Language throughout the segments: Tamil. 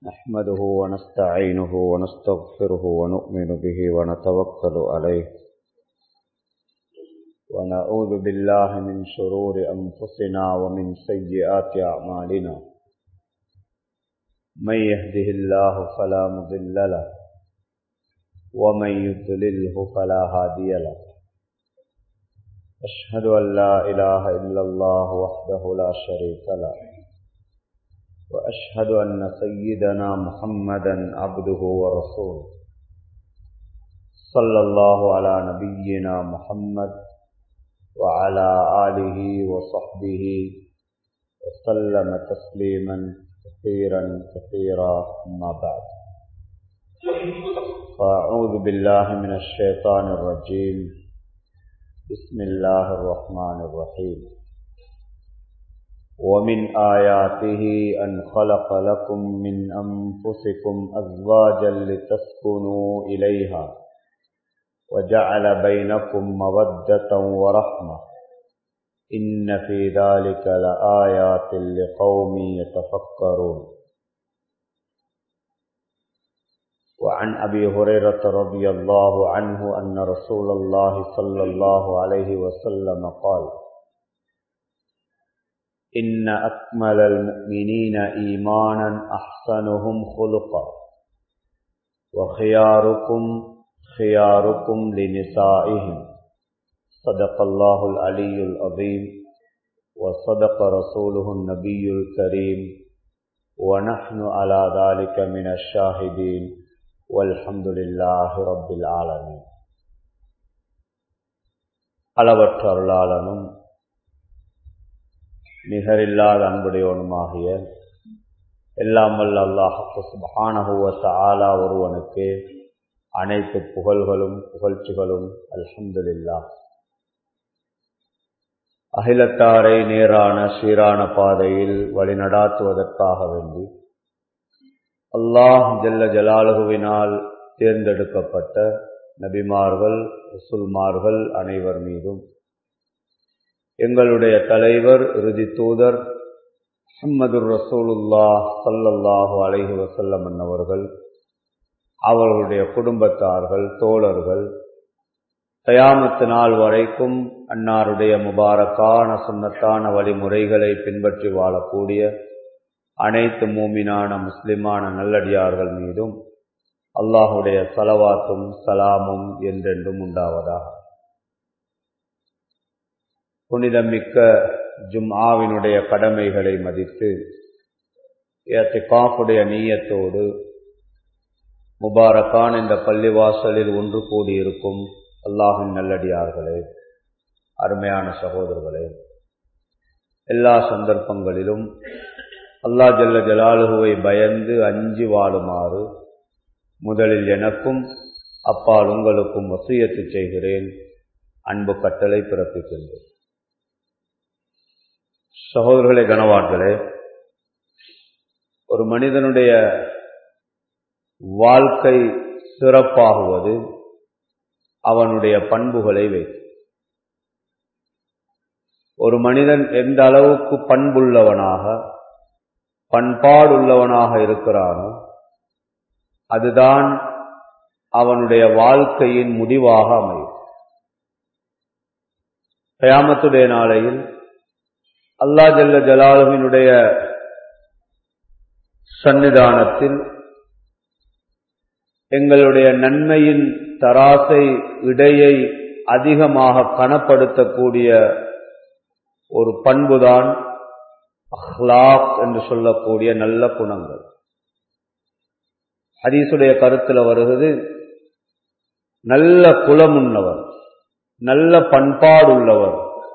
نحمده ونستعينه ونستغفره ونؤمن به ونتوكل عليه ونعوذ بالله من شرور أنفسنا ومن سيئات أعمالنا من يهده الله فلا مضل له ومن يضلله فلا هادي له أشهد أن لا إله إلا الله وحده لا شريك له وأشهد أن سيدنا محمدا عبده ورسوله صلى الله على نبينا محمد وعلى آله وصحبه وسلم تسليما كثيرا كثيرا أما بعد فأعوذ بالله من الشيطان الرجيم بسم الله الرحمن الرحيم ومن آياته أن خلق لكم من أنفسكم أزواجا لتسكنوا إليها وجعل بينكم مودة ورحمة إن في ذلك لآيات لقوم يتفكرون وعن أبي هريرة رضي الله عنه أن رسول الله صلى الله عليه وسلم قال إن أكمل المؤمنين إيمانا أحسنهم خلقا وخياركم خياركم لنسائهم صدق الله العلي العظيم وصدق رسوله النبي الكريم ونحن على ذلك من الشاهدين والحمد لله رب العالمين அளவற்ற அருளாளனும் நிகரில்லாத அன்புடையவனுமாகிய எல்லாம் வல்ல அல்லாஹு சுபஹானஹுவ ஆலா ஒருவனுக்கு அனைத்து புகழ்களும் புகழ்ச்சிகளும் அல்ஹம்துலில்லா அகிலத்தாரை நேரான சீரான பாதையில் வழிநடாத்துவதற்காக வேண்டி அல்லாஹ் ஜல்ல ஜலாலுகுவினால் தேர்ந்தெடுக்கப்பட்ட நபிமார்கள் ரசுல்மார்கள் அனைவர் மீதும் எங்களுடைய தலைவர் இறுதி தூதர் முஹம்மது ரசூலுல்லா சல்லல்லாஹு அலைஹி வசல்லம் என்னவர்கள் அவர்களுடைய குடும்பத்தார்கள் தோழர்கள் தயாமத்து நாள் வரைக்கும் அன்னாருடைய முபாரக்கான சுண்ணத்தான வழிமுறைகளை பின்பற்றி வாழக்கூடிய அனைத்து மூமினான முஸ்லிமான நல்லடியார்கள் மீதும் அல்லாஹுடைய சலவாத்தும் சலாமும் என்றென்றும் உண்டாவதாக புனிதமிக்க ஜும்ஆவினுடைய கடமைகளை மதித்து காஃபுடைய நீயத்தோடு முபாரக்கான் இந்த பள்ளிவாசலில் ஒன்று கூடியிருக்கும் அல்லாஹின் நல்லடியார்களே அருமையான சகோதரர்களே எல்லா சந்தர்ப்பங்களிலும் அல்லா ஜல்ல ஜலாலுகுவை பயந்து அஞ்சு வாழுமாறு முதலில் எனக்கும் அப்பால் உங்களுக்கும் வசியத்து செய்கிறேன் அன்பு கட்டளை பிறப்பிக்கின்றேன் சகோதரர்களே கனவான்களே ஒரு மனிதனுடைய வாழ்க்கை சிறப்பாகுவது அவனுடைய பண்புகளை வைத்து ஒரு மனிதன் எந்த அளவுக்கு பண்புள்ளவனாக பண்பாடுள்ளவனாக இருக்கிறானோ அதுதான் அவனுடைய வாழ்க்கையின் முடிவாக அமையும் கயாமத்துடைய நாளையில் அல்லா ஜல்ல ஜலாலுவினுடைய சன்னிதானத்தில் எங்களுடைய நன்மையின் தராசை இடையை அதிகமாக கனப்படுத்தக்கூடிய ஒரு பண்புதான் அஹ்லாக் என்று சொல்லக்கூடிய நல்ல குணங்கள் ஹதீசுடைய கருத்தில் வருகிறது நல்ல குலமுள்ளவர் நல்ல பண்பாடுள்ளவர்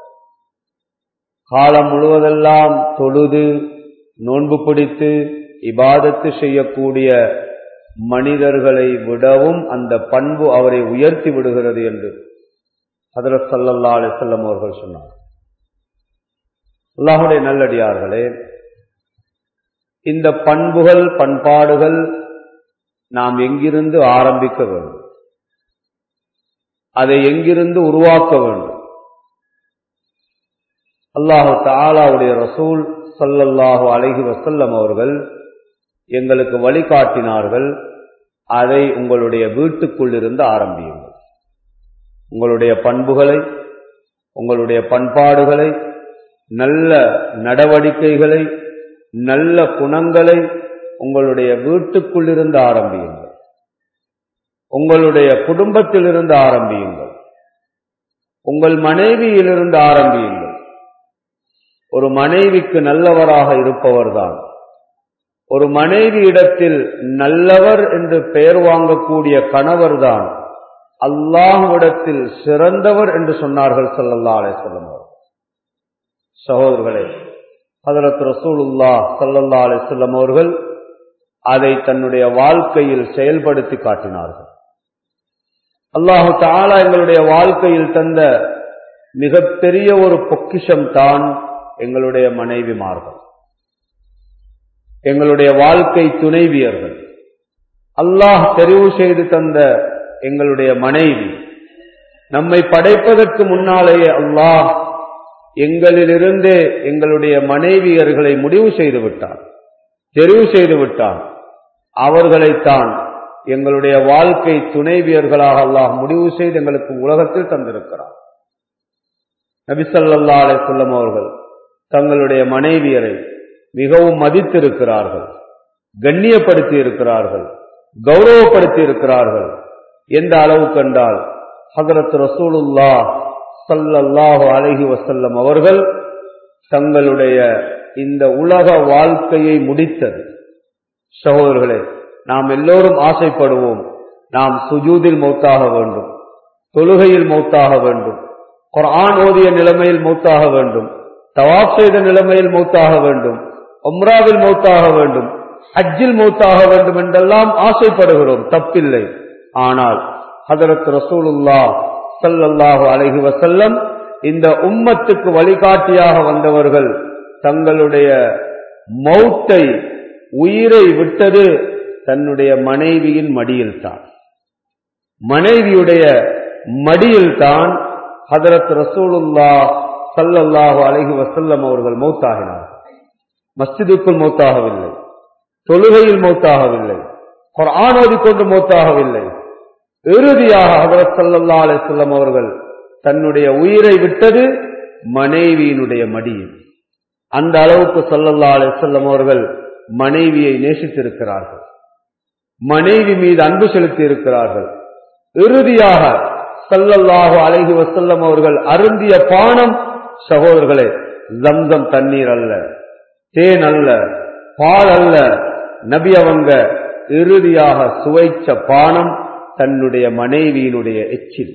காலம் முழுவதெல்லாம் தொழுது நோன்பு பிடித்து இபாதத்து செய்யக்கூடிய மனிதர்களை விடவும் அந்த பண்பு அவரை உயர்த்தி விடுகிறது என்று ஹதரத் சல்லல்லா அலிசல்லம் அவர்கள் சொன்னார் அல்லாஹுடைய நல்லடியார்களே இந்த பண்புகள் பண்பாடுகள் நாம் எங்கிருந்து ஆரம்பிக்க வேண்டும் அதை எங்கிருந்து உருவாக்க வேண்டும் அல்லாஹு தாலாவுடைய ரசூல் சல்லல்லாஹு அலைஹி வசல்லம் அவர்கள் எங்களுக்கு வழிகாட்டினார்கள் அதை உங்களுடைய வீட்டுக்குள் இருந்து ஆரம்பியுங்கள் உங்களுடைய பண்புகளை உங்களுடைய பண்பாடுகளை நல்ல நடவடிக்கைகளை நல்ல குணங்களை உங்களுடைய வீட்டுக்குள் இருந்து ஆரம்பியுங்கள் உங்களுடைய குடும்பத்திலிருந்து ஆரம்பியுங்கள் உங்கள் மனைவியிலிருந்து ஆரம்பியுங்கள் ஒரு மனைவிக்கு நல்லவராக இருப்பவர்தான் ஒரு மனைவி இடத்தில் நல்லவர் என்று பெயர் வாங்கக்கூடிய கணவர்தான் அல்லாஹ்விடத்தில் சிறந்தவர் என்று சொன்னார்கள் சல்லல்லா அலிஸ்லம் சகோதரர்களே ஹதரத் ரசூலுல்லா சல்லல்லா அலிஸ்லம் அவர்கள் அதை தன்னுடைய வாழ்க்கையில் செயல்படுத்தி காட்டினார்கள் அல்லாஹு தாலா எங்களுடைய வாழ்க்கையில் தந்த மிகப்பெரிய ஒரு பொக்கிஷம் தான் எங்களுடைய மனைவிமார்கள் எங்களுடைய வாழ்க்கை துணைவியர்கள் அல்லாஹ் தெரிவு செய்து தந்த எங்களுடைய மனைவி நம்மை படைப்பதற்கு முன்னாலேயே அல்லாஹ் எங்களிலிருந்தே எங்களுடைய மனைவியர்களை முடிவு செய்து விட்டார் தெரிவு செய்து விட்டான் அவர்களைத்தான் எங்களுடைய வாழ்க்கை துணைவியர்களாக அல்லாஹ் முடிவு செய்து எங்களுக்கு உலகத்தில் தந்திருக்கிறார் நபிசல்லா அலிசல்லம் அவர்கள் தங்களுடைய மனைவியரை மிகவும் மதித்திருக்கிறார்கள் கண்ணியப்படுத்தி இருக்கிறார்கள் கௌரவப்படுத்தி இருக்கிறார்கள் எந்த அளவு கண்டால் ஹதரத் ரசூலுல்லா சல்லல்லாஹு அலஹி வசல்லம் அவர்கள் தங்களுடைய இந்த உலக வாழ்க்கையை முடித்தது சகோதரர்களே நாம் எல்லோரும் ஆசைப்படுவோம் நாம் சுஜூதில் மௌத்தாக வேண்டும் தொழுகையில் மௌத்தாக வேண்டும் குரான் ஓதிய நிலைமையில் மௌத்தாக வேண்டும் தவாப் செய்த நிலைமையில் மௌத்தாக வேண்டும் ஒம்ராவில் மௌத்தாக வேண்டும் ஹஜ்ஜில் மௌத்தாக வேண்டும் என்றெல்லாம் ஆசைப்படுகிறோம் தப்பில்லை ஆனால் ஹதரத் ரசூலுல்லா சல்லல்லாஹு அலஹி வசல்லம் இந்த உம்மத்துக்கு வழிகாட்டியாக வந்தவர்கள் தங்களுடைய மௌத்தை உயிரை விட்டது தன்னுடைய மனைவியின் மடியில் தான் மனைவியுடைய மடியில் தான் ஹதரத் ரசூலுல்லா சல்லல்லாஹு அலஹி வசல்லம் அவர்கள் மௌத்தாகினார்கள் மஸ்ஜிதுக்குள் மௌத்தாகவில்லை தொழுகையில் மௌத்தாகவில்லை குரான் ஓதிக்கொண்டு மௌத்தாகவில்லை இறுதியாக ஹதரத் சல்லல்லா அலிசல்லம் அவர்கள் தன்னுடைய உயிரை விட்டது மனைவியினுடைய மடியில் அந்த அளவுக்கு சல்லல்லா அலிசல்லம் அவர்கள் மனைவியை நேசித்திருக்கிறார்கள் மனைவி மீது அன்பு செலுத்தி இருக்கிறார்கள் இறுதியாக சல்லல்லாஹு அலைஹி வசல்லம் அவர்கள் அருந்திய பானம் சகோதரர்களே ஜம்சம் தண்ணீர் அல்ல தேன் அல்ல பால் அல்ல நபி அவங்க இறுதியாக சுவைச்ச பானம் தன்னுடைய மனைவியினுடைய எச்சில்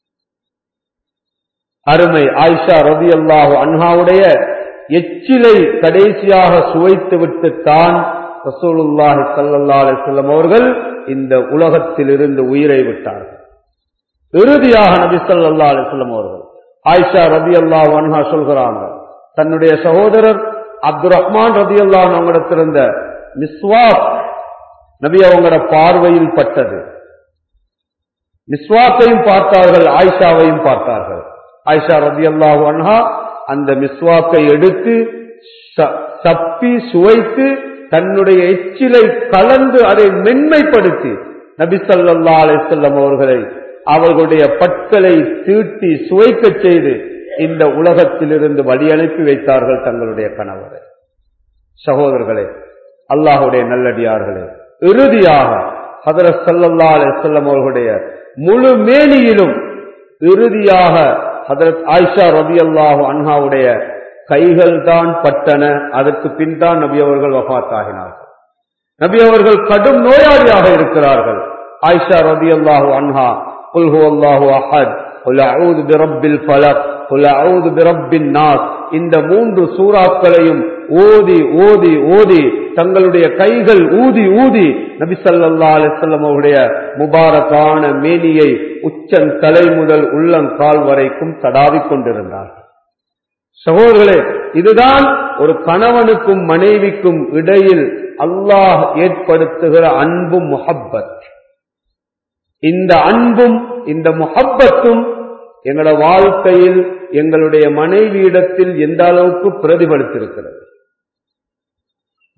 அருமை ஆயிஷா ரவி அல்லாஹு அன்ஹாவுடைய எச்சிலை கடைசியாக சுவைத்து விட்டு தான் ரசூலுல்லாஹி சல்லா அலிஸ்லம் அவர்கள் இந்த உலகத்தில் இருந்து உயிரை விட்டார்கள் இறுதியாக நபி சல்லா அலிஸ்லம் அவர்கள் ஆயிஷா ரபி அல்லாஹ் அன்ஹா சொல்கிறாங்க தன்னுடைய சகோதரர் அப்துல் ரஹ்மான் ரபி அல்லாஹ் அவங்களிடத்திருந்த மிஸ்வாக் நபி அவங்களோட பார்வையில் பட்டது மிஸ்வாக்கையும் பார்த்தார்கள் ஆயிஷாவையும் பார்த்தார்கள் ஆயிஷா ரபி அல்லாஹு அன்ஹா அந்த மிஸ்வாக்கை எடுத்து சப்பி சுவைத்து தன்னுடைய எச்சிலை கலந்து அதை மென்மைப்படுத்தி நபி சல்லா அலிசல்லம் அவர்களை அவர்களுடைய பற்களை தீட்டி சுவைக்கச் செய்து இந்த உலகத்திலிருந்து வழி அனுப்பி வைத்தார்கள் தங்களுடைய கணவரை சகோதரர்களே அல்லாஹுடைய நல்லடியார்களே இறுதியாக ஹதரத் சல்லல்லா அலிசல்லம் அவர்களுடைய முழு மேனியிலும் இறுதியாக ஹதரத் ஆயிஷா ரபி அல்லாஹு அன்ஹாவுடைய கைகள் தான் பட்டன அதற்கு பின் தான் நபி அவர்கள் வபாத்தாகினார்கள் நபி அவர்கள் கடும் நோயாளியாக இருக்கிறார்கள் ஆயிஷா ரபி அல்லாஹு அன்ஹா குல்ஹு அல்லாஹு அஹத் அவுது பிரபில் ஃபலக் அவுது பிரபின் நாஸ் இந்த மூன்று சூறாக்களையும் ஓதி ஓதி ஓதி தங்களுடைய கைகள் ஊதி ஊதி நபி சல்லா அலிசல்லம் அவருடைய முபாரக்கான மேனியை உச்சன் தலை முதல் உள்ளங்கால் வரைக்கும் தடாவிக் கொண்டிருந்தார்கள் சகோதரர்களே இதுதான் ஒரு கணவனுக்கும் மனைவிக்கும் இடையில் அல்லாஹ் ஏற்படுத்துகிற அன்பும் முஹப்பத் இந்த அன்பும் இந்த முஹப்பத்தும் எங்களோட வாழ்க்கையில் எங்களுடைய மனைவியிடத்தில் எந்த அளவுக்கு பிரதிபலித்திருக்கிறது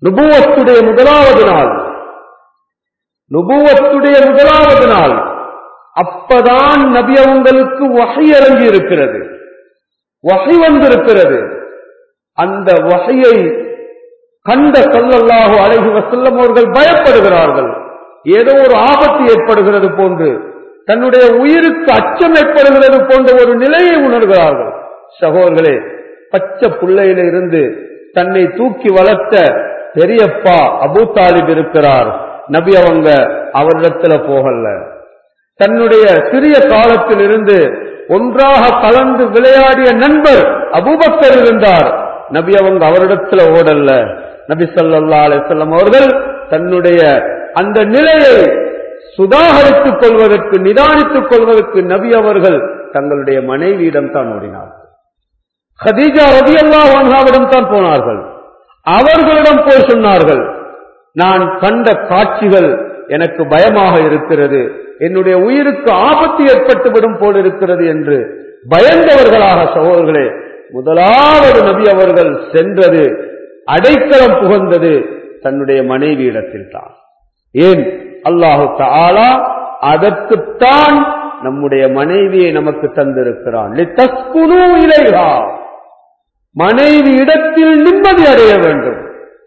நுபுவத்துடைய முதலாவது நாள் நுபுவத்துடைய முதலாவது நாள் அப்பதான் நபி அவங்களுக்கு வகை இறங்கி இருக்கிறது வகை வந்திருக்கிறது அந்த வகையை கண்ட சொல்லல்லாஹு அழகி வசல்லம் அவர்கள் பயப்படுகிறார்கள் ஏதோ ஒரு ஆபத்து ஏற்படுகிறது போன்று தன்னுடைய உயிருக்கு அச்சம் ஏற்படுகிறது போன்ற ஒரு நிலையை உணர்கிறார்கள் சகோதரர்களே பச்சை பிள்ளையில இருந்து தன்னை தூக்கி வளர்த்த பெரியப்பா அபூ தாலிப் இருக்கிறார் நபி அவங்க அவரிடத்துல போகல தன்னுடைய சிறிய காலத்தில் இருந்து ஒன்றாக கலந்து விளையாடிய நண்பர் அபூபக்கர் இருந்தார் நபி அவங்க அவரிடத்துல ஓடல்ல நபி ஸல்லல்லாஹு அலைஹி வஸல்லம் அவர்கள் தன்னுடைய அந்த நிலையை சுதாகரித்துக் கொள்வதற்கு நிதானித்துக் கொள்வதற்கு நபி அவர்கள் தங்களுடைய மனைவியிடம் தான் ஓடினார்கள் ஹதீஜா ரதியல்லாஹு அன்ஹாவிடம் தான் போனார்கள் அவர்களிடம் போய் சொன்னார்கள் நான் கண்ட காட்சிகள் எனக்கு பயமாக இருக்கிறது என்னுடைய உயிருக்கு ஆபத்து ஏற்பட்டுவிடும் போல் இருக்கிறது என்று பயந்தவர்களாக சகோதரர்களே முதலாவது நபி அவர்கள் சென்றது அடைக்கலம் புகழ்ந்தது தன்னுடைய மனைவி இடத்தில் தான் ஏன் அல்லாஹு தாலா அதற்குத்தான் நம்முடைய மனைவியை நமக்கு தந்திருக்கிறான் லித்தஸ்குனு இலைஹா. மனைவி இடத்தில் நிம்மதி அடைய வேண்டும்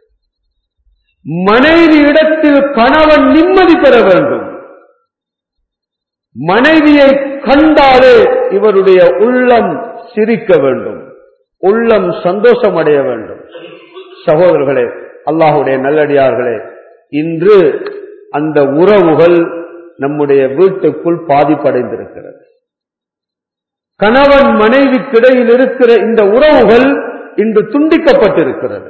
மனைவி இடத்தில் கணவன் நிம்மதி பெற வேண்டும் மனைவியை கண்டாலே இவருடைய உள்ளம் சிரிக்க வேண்டும் உள்ளம் சந்தோஷம் அடைய வேண்டும் சகோதரர்களே அல்லாஹுடைய நல்லடியார்களே இன்று அந்த உறவுகள் நம்முடைய வீட்டுக்குள் பாதிப்படைந்திருக்கிறது கணவன் மனைவிக்கிடையில் இருக்கிற இந்த உறவுகள் இன்று துண்டிக்கப்பட்டிருக்கிறது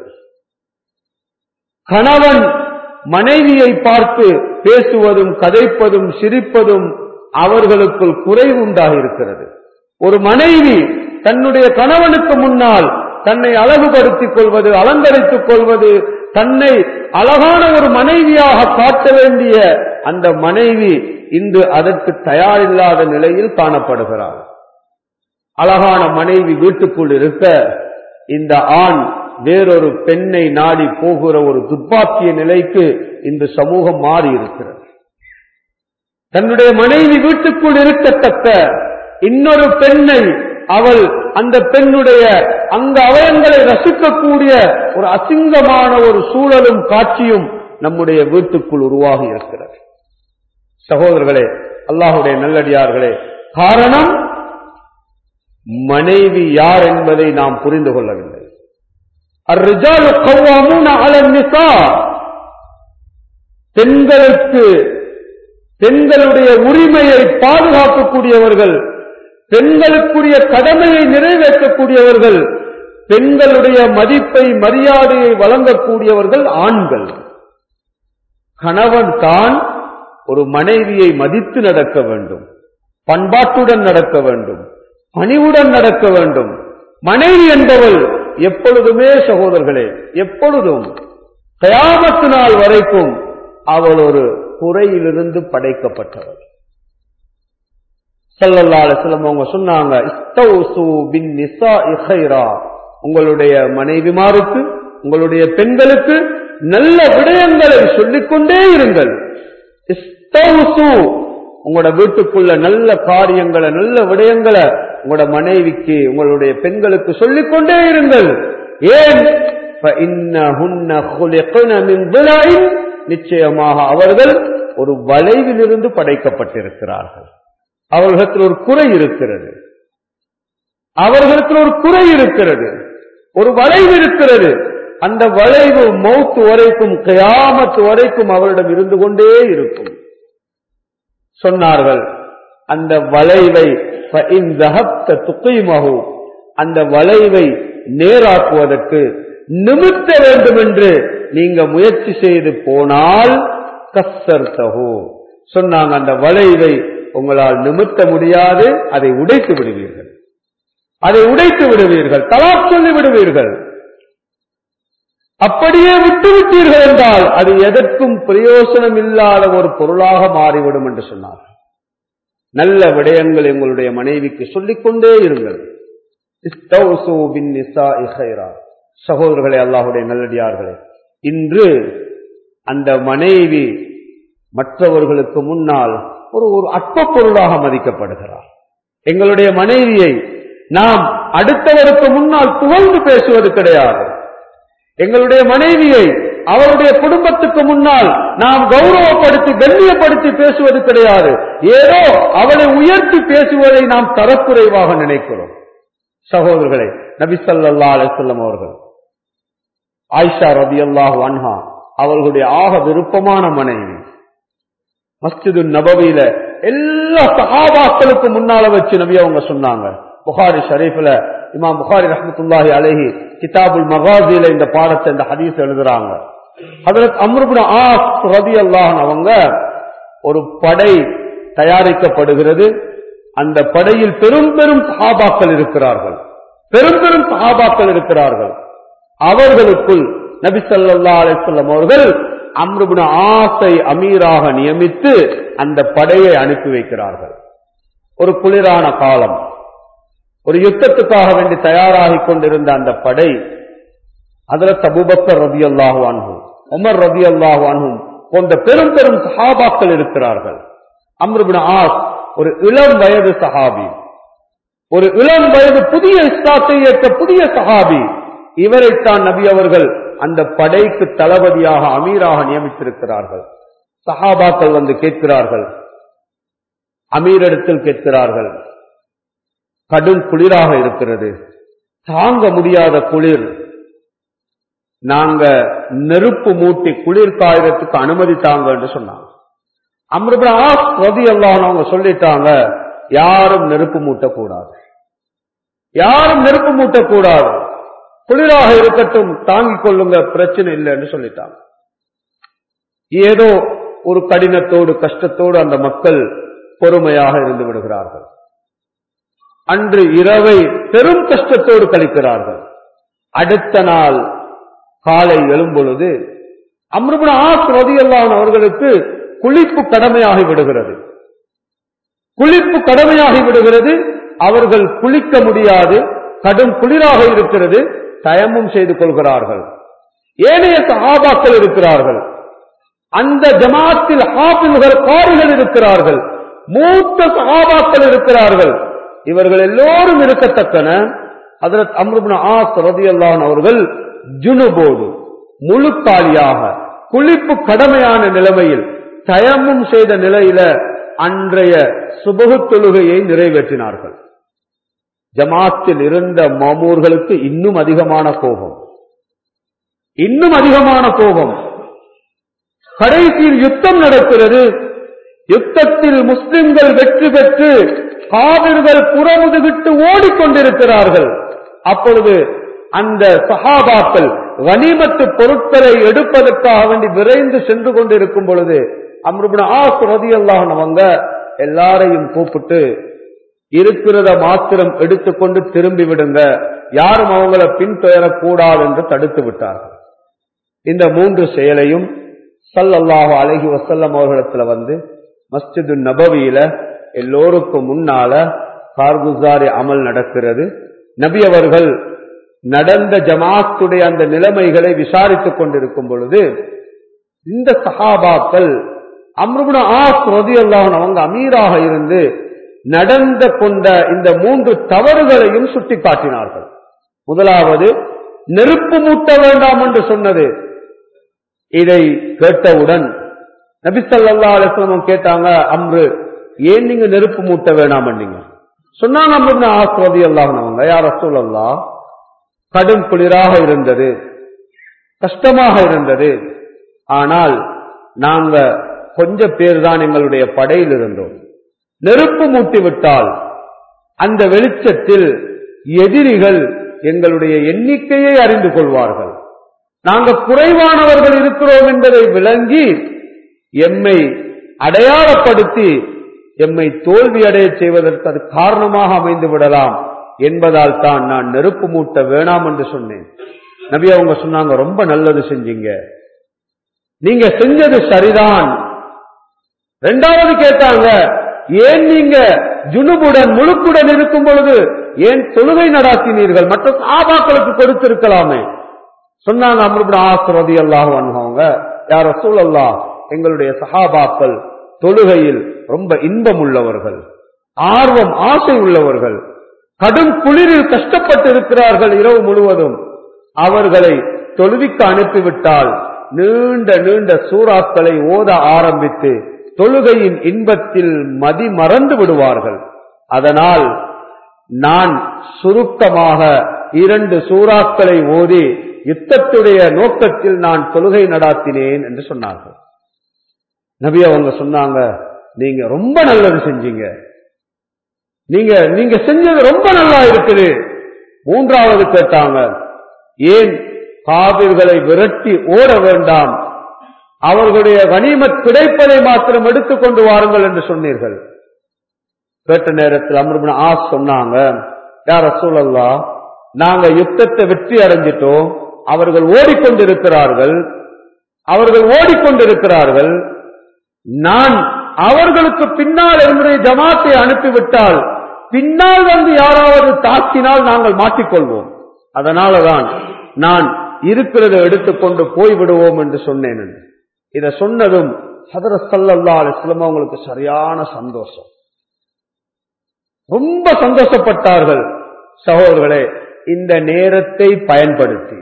கணவன் மனைவியை பார்த்து பேசுவதும் கதைப்பதும் சிரிப்பதும் அவர்களுக்குள் குறைவு உண்டாகியிருக்கிறது ஒரு மனைவி தன்னுடைய கணவனுக்கு முன்னால் தன்னை அழகுபடுத்திக் கொள்வது அலங்கரித்துக் கொள்வது தன்னை அழகான ஒரு மனைவியாக காட்ட வேண்டிய அந்த மனைவி இன்று அதற்கு தயாரில்லாத நிலையில் காணப்படுகிறார் அழகான மனைவி வீட்டுக்குள் இருக்க இந்த ஆண் வேறொரு பெண்ணை நாடி போகிற ஒரு துப்பாக்கிய நிலைக்கு இந்த சமூகம் மாறி இருக்கிறது தன்னுடைய மனைவி வீட்டுக்குள் இருக்கத்தக்க இன்னொரு பெண்ணை அவள் அந்த பெண்ணுடைய அந்த அவயங்களை ரசிக்கக்கூடிய ஒரு அசிங்கமான ஒரு சூழலும் காட்சியும் நம்முடைய வீட்டுக்குள் உருவாகி இருக்கிறது சகோதரர்களே அல்லாஹுடைய நல்லடியார்களே காரணம் மனைவி யார் என்பதை நாம் புரிந்து கொள்ளவில்லை الرجال قوامون على النساء பெண்களுக்கு பெண்களுடைய உரிமையை பாதுகாக்கக்கூடியவர்கள் பெண்களுக்குரிய கடமையை நிறைவேற்றக்கூடியவர்கள் பெண்களுடைய மதிப்பை மரியாதையை வழங்கக்கூடியவர்கள் ஆண்கள் கணவன் தான் ஒரு மனைவியை மதித்து நடக்க வேண்டும் பண்பாட்டுடன் நடக்க வேண்டும் பணிவுடன் நடக்க வேண்டும் மனைவி என்பவள் எப்பொழுதுமே சகோதரர்களே எப்பொழுதும் கயாமத்து நாள் வரைக்கும் அவள் ஒரு குறையிலிருந்து படைக்கப்பட்டவள் சல்லல்லா அலிஸ்லம் அவங்க சொன்னாங்க இஸ்தௌசு பின் நிசாஇ கைரா உங்களுடைய மனைவிமாருக்கு உங்களுடைய பெண்களுக்கு நல்ல விடயங்களை சொல்லிக்கொண்டே இருங்கள் இஸ்தௌசு உங்களோட வீட்டுக்குள்ள நல்ல காரியங்களை நல்ல விடயங்களை உங்களோட மனைவிக்கு உங்களுடைய பெண்களுக்கு சொல்லிக்கொண்டே இருங்கள் ஏன் فَإِنَّهُنَّ خُلِقْنَ مِنْ ضِلَعٍ நிச்சயமாக அவர்கள் ஒரு வளைவிலிருந்து படைக்கப்பட்டிருக்கிறார்கள் அவர்களிடத்தில் ஒரு குறை இருக்கிறது அவர்களிடத்தில் ஒரு குறை இருக்கிறது ஒரு வளைவு இருக்கிறது அந்த வளைவு மௌத்து வரைக்கும் கயாமத்து வரைக்கும் அவரிடம் இருந்து கொண்டே இருக்கும் சொன்னார்கள் அந்த வளைவை فَإِنْ ذَهَبْتَ تُقِيمَهُ அந்த வளைவை நேராக்குவதற்கு நிமித்த வேண்டும் என்று நீங்க முயற்சி செய்து போனால் கசர்த்தகோ சொன்னாங்க அந்த வளைவை உங்களால் நிமித்த முடியாது அதை உடைத்து விடுவீர்கள் அதை உடைத்து விடுவீர்கள் தலாக் சொல்லி விடுவீர்கள் அப்படியே விட்டு விட்டீர்கள் என்றால் அது எதற்கும் பிரயோசனம் இல்லாத ஒரு பொருளாக மாறிவிடும் என்று சொன்னார் நல்ல விடயங்களை உங்களுடைய மனைவிக்கு சொல்லிக்கொண்டே இருங்கள் இஸ்தௌசு பின் நிசாஇ கைரா. சகோதரர்களே அல்லாஹுடைய நல்லடியார்களே இன்று அந்த மனைவி மற்றவர்களுக்கு முன்னால் ஒரு ஒரு அற்ப பொருளாக மதிக்கப்படுகிறார் எங்களுடைய மனைவியை நாம் அடுத்தவருக்கு முன்னால் புகழ்ந்து பேசுவது கிடையாது எங்களுடைய மனைவியை அவருடைய குடும்பத்துக்கு முன்னால் நாம் கௌரவப்படுத்தி கண்ணியப்படுத்தி பேசுவது கிடையாது ஏதோ அவளை உயர்த்தி பேசுவதை நாம் தரக்குறைவாக நினைக்கிறோம் சகோதரர்களே நபி ஸல்லல்லாஹு அலைஹி வஸல்லம் அவர்கள் ஆயிஷா ரதியல்லாஹு அன்ஹா அவர்களுடைய ஆக விருப்பமான மனைவி மஸ்ஜிது நபவியில எல்லா சஹாபாக்களுக்கு முன்னால வச்சு நபி அவங்க சொன்னாங்க புகாரி ஷரீஃப்ல இமாம் புகாரி ரஹ்மத்துல்லாஹி அலைஹி கிதாபுல் மகாசில இந்த பாடத்தை இந்த ஹதீஸ் எழுதுறாங்க ஹதரத் அம்ருபின் ஆஸ் ரதியல்லாஹு அவங்க ஒரு படை தயாரிக்கப்படுகிறது அந்த படையில் பெரும் பெரும் சஹாபாக்கள் இருக்கிறார்கள் பெரும் பெரும் சஹாபாக்கள் இருக்கிறார்கள் அவர்களுக்குள் நபி ஸல்லல்லாஹு அலைஹி வஸல்லம் அவர்கள் அம்ருபின் ஆசை அமீராக நியமித்து அந்த படையை அனுப்பி வைக்கிறார்கள் ஒரு குளிரான காலம் ஒரு யுத்தத்துக்காக வேண்டி தயாராகி கொண்டிருந்த அந்த படை அதில் அபூபக்கர் ரபி அல்லாஹு அன்ஹும் உமர் ரபி அல்லாஹு அன்ஹும் போன்ற பெரும் பெரும் சஹாபாக்கள் இருக்கிறார்கள் அம்ருபின் ஆஸ் ஒரு இளம் வயது சஹாபி ஒரு இளம் வயது புதிய இஸ்லாத்தை ஏற்ற புதிய சஹாபி இவரைத்தான் நபி அவர்கள் அந்த படைக்கு தளபதியாக அமீராக நியமித்திருக்கிறார்கள் சஹாபாக்கள் வந்து கேட்கிறார்கள் அமீரிடத்தில் கேட்கிறார்கள் கடும் குளிராக இருக்கிறது தாங்க முடியாத குளிர் நாங்க நெருப்பு மூட்டி குளிர் காயறதுக்கு அனுமதி தாங்க என்று சொன்னாங்க அம்ருபின் ரதி அவங்க சொல்லிட்டாங்க யாரும் நெருப்பு மூட்டக்கூடாது யாரும் நெருப்பு மூட்டக்கூடாது குளிராக இருக்கட்டும் தாங்கிக் கொள்ளுங்க பிரச்சனை இல்லைன்னு சொல்லிட்டாங்க ஏதோ ஒரு கடினத்தோடு கஷ்டத்தோடு அந்த மக்கள் பொறுமையாக இருந்து விடுகிறார்கள் அன்று இரவை பெரும் கஷ்டத்தோடு கழிக்கிறார்கள் அடுத்த நாள் காலை எழும்பொழுது அம்ருபின் ஆஸ் ரதியல்லான் அவர்களுக்கு குளிப்பு கடமையாகி விடுகிறது குளிப்பு கடமையாகி விடுகிறது அவர்கள் குளிக்க முடியாது கடும் குளிராக இருக்கிறது தயமும் செய்து கொள்கிறார்கள் ஏனைய சஹாபாக்கள் இருக்கிறார்கள் அந்த ஜமாத்தில் ஹாபில்கள் காரிகள் இருக்கிறார்கள் மூத்த சஹாபாக்கள் இருக்கிறார்கள் இவர்கள் எல்லோரும் இருக்கத்தக்கன அதற்கு அம்ருபின் ஆஸ் ரதியல்லான் அவர்கள் ஜுனுபோடு முழுக்காலியாக குளிப்பு கடமையான நிலைமையில் தயமும் செய்த நிலையில அன்றைய சுபகு தொழுகையை நிறைவேற்றினார்கள் ஜமாத்தில் இருந்த மாமூர்களுக்கு இன்னும் அதிகமான கோபம் இன்னும் அதிகமான கோபம் கடைசியில் யுத்தம் நடக்கிறது யுத்தத்தில் முஸ்லிம்கள் வெற்றி பெற்று காவிர்கள் புறமுதுகிட்டு ஓடிக்கொண்டிருக்கிறார்கள் அப்பொழுது அந்த சஹாபாக்கள் கனிமத்து பொருட்களை எடுப்பதற்காக வேண்டி விரைந்து சென்று கொண்டிருக்கும் பொழுது அம்ருபின் ஆஸ் ரதி அவங்க எல்லாரையும் கூப்பிட்டு இருக்கிறத மாத்திரம் எடுத்துக்கொண்டு திரும்பி விடுங்க யாரும் அவங்கள பின்தொயரக்கூடாது என்று தடுத்து விட்டார்கள் இந்த மூன்று செயலையும் சல்லல்லாஹு அலஹி வசல்லம் அவர்களிடத்துல வந்து மஸ்ஜிது நபவியில எல்லோருக்கும் முன்னால கார்குசாரி அமல் நடக்கிறது நபி அவர்கள் நடந்த ஜமாத்துடைய அந்த நிலைமைகளை விசாரித்துக் கொண்டிருக்கும் பொழுது இந்த சஹாபாக்கள் அம்ருபுன ஆஸ் ரதி அவங்க அமீராக இருந்து நடந்த கொண்ட இந்த மூன்று தவறுகளையும் சுட்டிக்காட்டினார்கள் முதலாவது நெருப்பு மூட்ட வேண்டாம் என்று சொன்னது இதை கேட்டவுடன் நபிசல்லா அலிஸ்லாமும் கேட்டாங்க அம்ரு ஏன் நீங்க நெருப்பு மூட்ட வேணாம் நீங்க சொன்னாங்க அம்ருபின் ஆஸ்ரதி அல்லாஹ் யார் ரசூல் அல்லா கடும் குளிராக இருந்தது கஷ்டமாக இருந்தது ஆனால் நாங்க கொஞ்ச பேர் தான் எங்களுடைய படையில் இருந்தோம் நெருப்பு மூட்டிவிட்டால் அந்த வெளிச்சத்தில் எதிரிகள் எங்களுடைய எண்ணிக்கையை அறிந்து கொள்வார்கள் நாங்கள் குறைவானவர்கள் இருக்கிறோம் என்பதை விளங்கி எம்மை அடையாளப்படுத்தி எம்மை தோல்வி அடைய செய்வதற்கு அது காரணமாக அமைந்து விடலாம் என்பதால் தான் நான் நெருப்பு மூட்ட வேணாம் என்று சொன்னேன் நபி அவங்க சொன்னாங்க ரொம்ப நல்லது செஞ்சீங்க நீங்க செஞ்சது சரிதான் ரெண்டாவது கேட்டாங்க ஏன் நீங்க ஜுனுபுடன் முழுக்குடன் இருக்கும் பொழுது ஏன் தொழுகை நடாத்தினீர்கள் மற்ற சாபாக்களுக்கு கொடுத்திருக்கலாமே சொன்னாங்க அம்ருபின் ஆசிரதி அல்லாஹ் அவங்க யார சூழல்லா எங்களுடைய சஹாபாக்கள் தொழுகையில் ரொம்ப இன்பம் உள்ளவர்கள் ஆர்வம் ஆசை உள்ளவர்கள் கடும் குளிரில் கஷ்டப்பட்டு இருக்கிறார்கள் இரவு முழுவதும் அவர்களை தொழுவிக்கு அனுப்பிவிட்டால் நீண்ட நீண்ட சூறாக்களை ஓத ஆரம்பித்து தொழுகையின் இன்பத்தில் மதி மறந்து விடுவார்கள் அதனால் நான் சுருக்கமாக இரண்டு சூறாக்களை ஓதி யுத்தத்துடைய நோக்கத்தில் நான் தொழுகை நடாத்தினேன் என்று சொன்னார்கள் நபி அவங்க சொன்னாங்க நீங்க ரொம்ப நல்லது செஞ்சீங்க நீங்க நீங்க செஞ்சது ரொம்ப நல்லா இருக்குது மூன்றாவது கேட்டாங்க ஏன் காவிர்களை விரட்டி ஓட வேண்டாம் அவர்களுடைய கனிமத் கிடைப்பதை மாத்திரம் எடுத்துக்கொண்டு வாருங்கள் என்று சொன்னீர்கள் கேட்ட நேரத்தில் அமர்பின் ஆஸ் சொன்னாங்க யார சூழல்லா நாங்க யுத்தத்தை வெற்றி அடைஞ்சிட்டோம் அவர்கள் ஓடிக்கொண்டிருக்கிறார்கள் அவர்கள் ஓடிக்கொண்டிருக்கிறார்கள் நான் அவர்களுக்கு பின்னால் என்னுடைய ஜமாத்தை அனுப்பிவிட்டால் பின்னால் வந்து யாராவது தாக்கினால் நாங்கள் மாட்டிக்கொள்வோம் அதனாலதான் நான் இருக்கிறத எடுத்துக்கொண்டு போய்விடுவோம் என்று சொன்னேன் என்று. இத சொன்னதும் ஹதர சல்லல்லா அலிஸ்லம் அவங்களுக்கு சரியான சந்தோஷம் ரொம்ப சந்தோஷப்பட்டார்கள் சகோதரர்களே இந்த நேரத்தை பயன்படுத்தி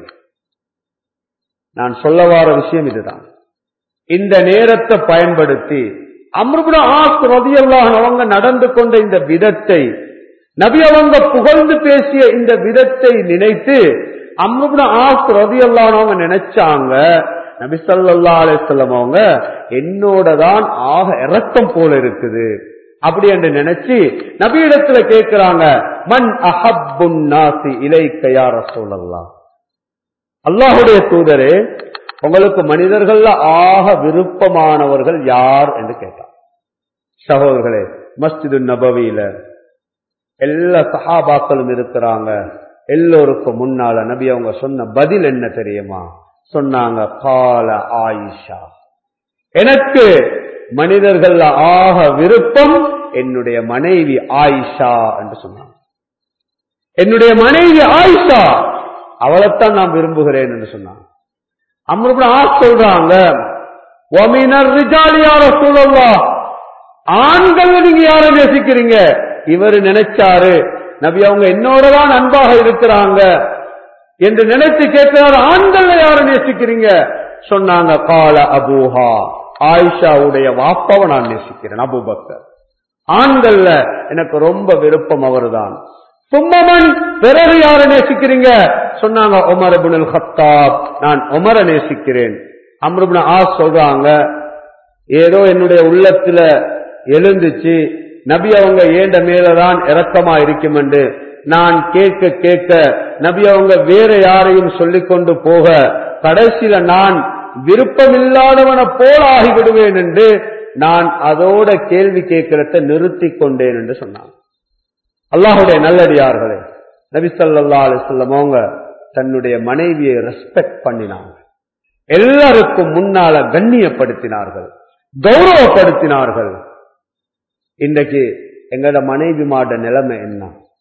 நான் சொல்ல வார விஷயம் இதுதான் இந்த நேரத்தை பயன்படுத்தி அம்ருபுட ஆஸ் ரதியல்லாஹ் அவங்க நடந்து கொண்ட இந்த விதத்தை நபி அவங்க புகழ்ந்து பேசிய இந்த விதத்தை நினைத்து அம்ருபுட ஆஸ் ரதியல்லாஹ் அவங்க நினைச்சாங்க நபி ஸல்லல்லாஹு அலைஹி வஸல்லம் அவங்க என்னோட தான் ஆக இரத்தம் போல இருக்குது அப்படி என்று நினைச்சு நபியிடத்துல கேட்கிறாங்க மன் அஹப்புன் நாசி இலைக்க யா ரசூலல்லாஹ் அல்லாஹுடைய தூதரே உங்களுக்கு மனிதர்கள்ல ஆக விருப்பமானவர்கள் யார் என்று கேட்டார் சகோதரர்களே மஸ்ஜிது நபவியில எல்லா சஹாபாக்களும் இருக்கிறாங்க எல்லோருக்கும் முன்னால நபி அவங்க சொன்ன பதில் என்ன தெரியுமா சொன்னாங்க கால ஆயிஷா எனக்கு மனிதர்கள் ஆக விருப்பம் என்னுடைய மனைவி ஆயிஷா என்று சொன்னாங்க என்னுடைய மனைவி ஆயிஷா அவளைத்தான் நான் விரும்புகிறேன் என்று சொன்னாங்க அம்ருபுன் ஆஸ் சொல்றாங்க ஒமினர் ரிஜாலியார சூழல்லா ஆண்கள் நீங்க யாரை நேசிக்கிறீங்க இவர் நினைச்சாரு நபி அவங்க என்னோட தான் அன்பாக இருக்கிறாங்க என்று நினைத்து கேட்கிறார் ஆண்கள் யாரை நேசிக்கிறீங்க சொன்னாங்க கால அபூஹா ஆயிஷாவுடைய வாப்பாவை நான் நேசிக்கிறேன் அபுபக்கர் ஆண்கள்ல எனக்கு ரொம்ப விருப்பம் அவர்தான் சும்மமன் பிறகு யாரை நேசிக்கிறீங்க சொன்னாங்க உமர் இப்னுல் ஹத்தாப் நான் உமரை நேசிக்கிறேன் அம்ருப்னு ஆ சொல்றாங்க ஏதோ என்னுடைய உள்ளத்துல எழுந்துச்சு நபி அவங்க ஏண்ட மேலதான் இரக்கமா இருக்கும் என்று நான் கேட்க கேட்க நபி அவங்க வேற யாரையும் சொல்லிக் கொண்டு போக கடைசியில நான் விருப்பமில்லாதவன போல ஆகிவிடுவேன் என்று நான் அதோட கேள்வி கேட்கிறத நிறுத்தி கொண்டேன் என்று சொன்னாங்க அல்லாஹுடைய நல்லடியார்களே நபி ஸல்லல்லாஹு அலைஹி வஸல்லம் அவங்க தன்னுடைய மனைவியை ரெஸ்பெக்ட் பண்ணினாங்க எல்லாருக்கும் முன்னால கண்ணியப்படுத்தினார்கள் கௌரவப்படுத்தினார்கள் இன்றைக்கு எங்களோட மனைவிமாட நிலைமை என்ன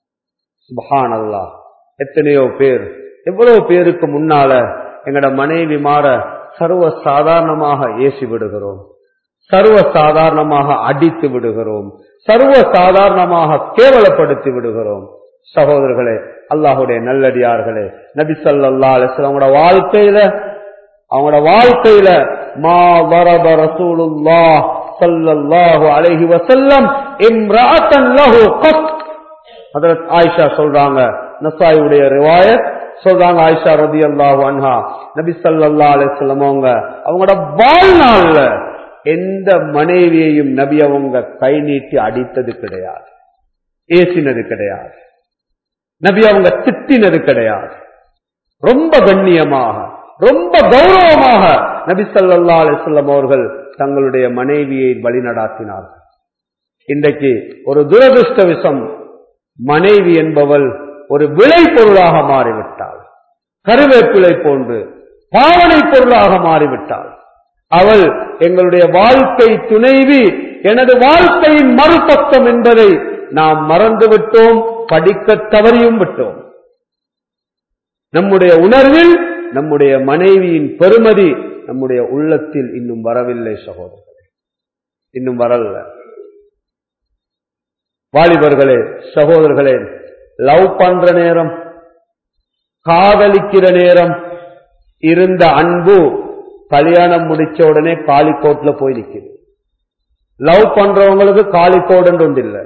சுபஹான் அல்லாஹ் எத்தனையோ பேர் எவ்வளவு பேருக்கு முன்னால எங்களோட மனைவி மாற சர்வ சாதாரணமாக ஏசி விடுகிறோம் சர்வ சாதாரணமாக அடித்து விடுகிறோம் சர்வ சாதாரணமாக கேவலப்படுத்தி விடுகிறோம் சகோதரர்களே அல்லாஹுடைய நல்லடியார்களே நபி ஸல்லல்லாஹு அலைஹி வஸல்லம் அவங்களோட வாழ்க்கையில அவங்களோட வாழ்க்கையில மா வரப ரசூலுல்லாஹ் ஸல்லல்லாஹு அலைஹி வஸல்லம் இம்ராஅத்தன் லஹு கத் ஹஜரத் ஆயிஷா சொல்றாங்க நசாயியுடைய ரிவாயத் சொல்றாங்க ஆயிஷா ரதியல்லாஹு அன்ஹா நபி ஸல்லல்லாஹு அலைஹி வஸல்லம் அவங்க அவங்களோட வாழ்நாள்ல எந்த மனைவியையும் நபி அவங்க கை நீட்டி அடித்தது கிடையாது ஏசினது கிடையாது நபி அவங்க திட்டினது கிடையாது ரொம்ப கண்ணியமாக ரொம்ப கௌரவமாக நபி ஸல்லல்லாஹு அலைஹி வஸல்லம் அவர்கள் தங்களுடைய மனைவியை வழிநடாத்தினார்கள் இன்றைக்கு ஒரு துரதிருஷ்ட விஷம் மனைவி என்பவள் ஒரு விளை பொருளாக மாறிவிட்டாள் கருவேப்பிலை போன்று பாவனை பொருளாக மாறிவிட்டாள் அவள் எங்களுடைய வாழ்க்கை துணைவி எனது வாழ்க்கையின் மறுபக்கம் என்பதை நாம் மறந்துவிட்டோம் படிக்க தவறியும் விட்டோம் நம்முடைய உணர்வில் நம்முடைய மனைவியின் பெருமதி நம்முடைய உள்ளத்தில் இன்னும் வரவில்லை சகோதரர்களே இன்னும் வரல வாலிபர்களே சகோதரர்களே லவ் பண்ற நேரம் காதலிக்கிற நேரம் இருந்த அன்பு கல்யாணம் முடிச்ச உடனே காலிக்கோட்ல போய் நிக்குது லவ் பண்றவங்களுக்கு காலிக்கோடு ஒன்று இல்லை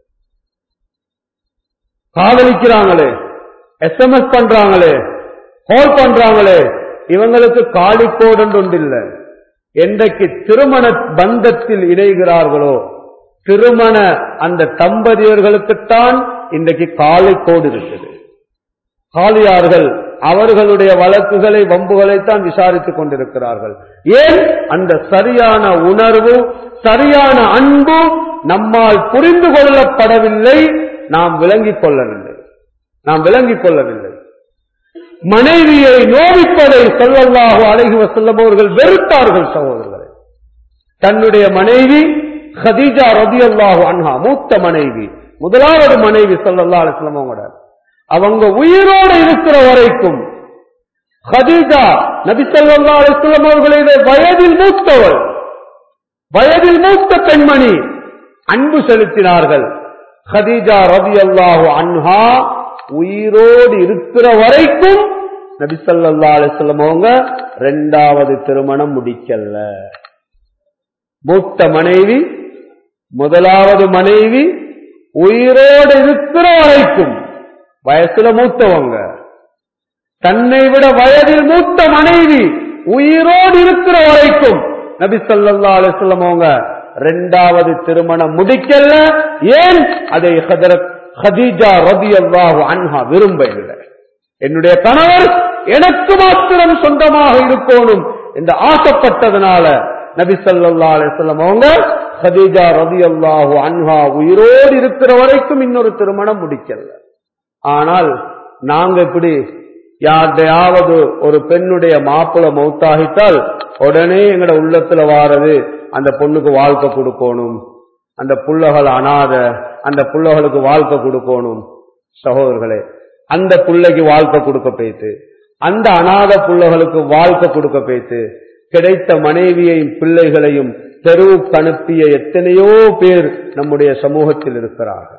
காதலிக்கிறாங்களே எஸ்எம்எஸ் பண்றாங்களே கால் பண்றாங்களே இவங்களுக்கு காலிக்கோடு ஒன்று இல்லை என்றைக்கு திருமண பந்தத்தில் இணைகிறார்களோ திருமண அந்த தம்பதியர்களுக்குத்தான் இன்றைக்கு காலிக்கோடு இருக்குது காலியார்கள் அவர்களுடைய வழக்குகளை வம்புகளைத்தான் விசாரித்துக் கொண்டிருக்கிறார்கள் ஏன் அந்த சரியான உணர்வு சரியான அன்பு நம்மால் புரிந்து கொள்ளப்படவில்லை நாம் விளங்கிக் கொள்ளவில்லை நாம் விளங்கிக் கொள்ளவில்லை மனைவியை நோவிப்பதை சொல்லல்லாஹு அழகி வசல்லம் அவர்கள் வெறுத்தார்கள் சகோதரர்களை தன்னுடைய மனைவி ஹதீஜா ரதி அல்லாஹு அன்ஹா மூத்த மனைவி முதலாவது மனைவி சொல்லல்லா அலிஸ்லாம் அவங்களோட அவங்க உயிரோடு இருக்கிற வரைக்கும் ஹதீஜா நபி சொல்லா அலிஸ்லாம் அவர்களுடைய வயதில் மூத்தவள் வயதில் மூத்த பெண்மணி அன்பு செலுத்தினார்கள் ஹதீஜா ரதி அல்லாஹு அன்ஹா உயிரோடு இருக்கிற வரைக்கும் நபி சொல்லா அலிஸ்லாம் அவங்க ரெண்டாவது திருமணம் முடிக்கல மூத்த மனைவி முதலாவது மனைவி உயிரோடு இருக்கிற வரைக்கும் வயசுல மூத்தவங்க தன்னை விட வயதில் மூத்த மனைவி உயிரோடு இருக்கிற வரைக்கும் நபி சொல்லா அலிஸ்லாம் அவங்க ரெண்டாவது திருமணம் முடிக்கல ஏன் அதை ஹதீஜா ரதி அல்லாஹு அன்ஹா விரும்பவில்லை என்னுடைய கணவர் எனக்கு மாத்திரம் சொந்தமாக இருக்கணும் என்று ஆசைப்பட்டதுனால நபி சொல்லா அலிஸ்லாம் அவங்க ஹதீஜா ரதி அல்லாஹு அன்ஹா உயிரோடு இருக்கிற வரைக்கும் இன்னொரு திருமணம் முடிக்கல ஆனால் நாங்க இப்படி யார்டையாவது ஒரு பெண்ணுடைய மாப்பிள மௌத்தாகிட்டால் உடனே எங்கட உள்ளத்துல வாரது அந்த பொண்ணுக்கு வாழ்க்கை கொடுக்கணும் அந்த புள்ளகள் அனாத அந்த புள்ளகளுக்கு வாழ்க்கை கொடுக்கணும் சகோதரர்களே அந்த பிள்ளைக்கு வாழ்க்கை கொடுக்க போய்த்து அந்த அனாத புள்ளகளுக்கு வாழ்க்கை கொடுக்க போய்த்து கிடைத்த மனைவியையும் பிள்ளைகளையும் தெருவுக்கு அனுப்பிய எத்தனையோ பேர் நம்முடைய சமூகத்தில் இருக்கிறார்கள்